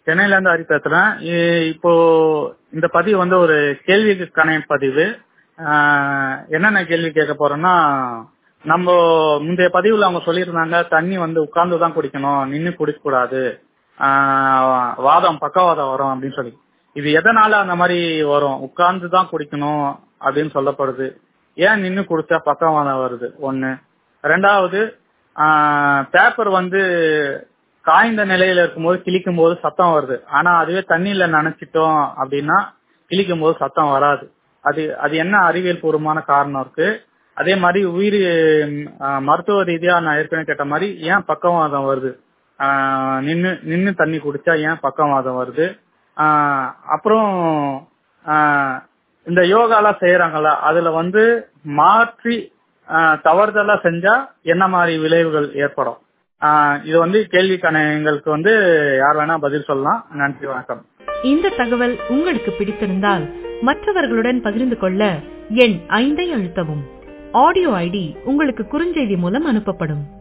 சென்னையில இருந்து ஹரி பேசுறேன் இ- இப்போ இந்த பதிவு வந்து ஒரு கேள்விக்கான பதிவு ஆஹ் என்னென்ன கேள்வி கேட்க போறோம்னா நம்ம முந்தைய பதிவுல அவங்க சொல்லியிருந்தாங்க தண்ணி வந்து உட்கார்ந்து தான் குடிக்கணும் நின்னு குடிக்க கூடாது ஆஹ் வாதம் பக்கவாதம் வரும் அப்படின்னு சொல்லி இது எதனால அந்த மாதிரி வரும் உட்கார்ந்து தான் குடிக்கணும் அப்படின்னு சொல்லப்படுது ஏன் நின்னு குடிச்சா பக்கவாதம் வருது ஒண்ணு ரெண்டாவது பேப்பர் வந்து காய்ந்த நிலையில இருக்கும்போது கிழிக்கும் போது சத்தம் வருது ஆனா அதுவே தண்ணியில நனைச்சிட்டோம் அப்படின்னா கிழிக்கும் போது சத்தம் வராது அது அது என்ன அறிவியல் பூர்வமான காரணம் இருக்கு அதே மாதிரி உயிர் ஆஹ், மருத்துவ ரீதியா நான் ஏற்கனவே கேட்ட மாதிரி ஏன் பக்கவாதம் வருது ஆஹ், நின்னு நின்னு தண்ணி குடிச்சா ஏன் பக்கவாதம் வருது ஆஹ், அப்புறம் ஆஹ், இந்த யோகாலாம் செய்யறாங்கல்ல அதுல வந்து மாற்றி ஆஹ், தவறுதலா செஞ்சா என்ன மாதிரி விளைவுகள் ஏற்படும் ஆஹ், இது வந்து கேள்விக்கான எங்களுக்கு வந்து யார் வேணா பதில் சொல்லலாம் நன்றி வணக்கம் இந்த தகவல் உங்களுக்கு பிடித்திருந்தால் மற்றவர்களுடன் பகிர்ந்து கொள்ள எண் ஐந்தை அழுத்தவும் ஆடியோ ஐடி உங்களுக்கு குறுஞ்செய்தி மூலம் அனுப்பப்படும்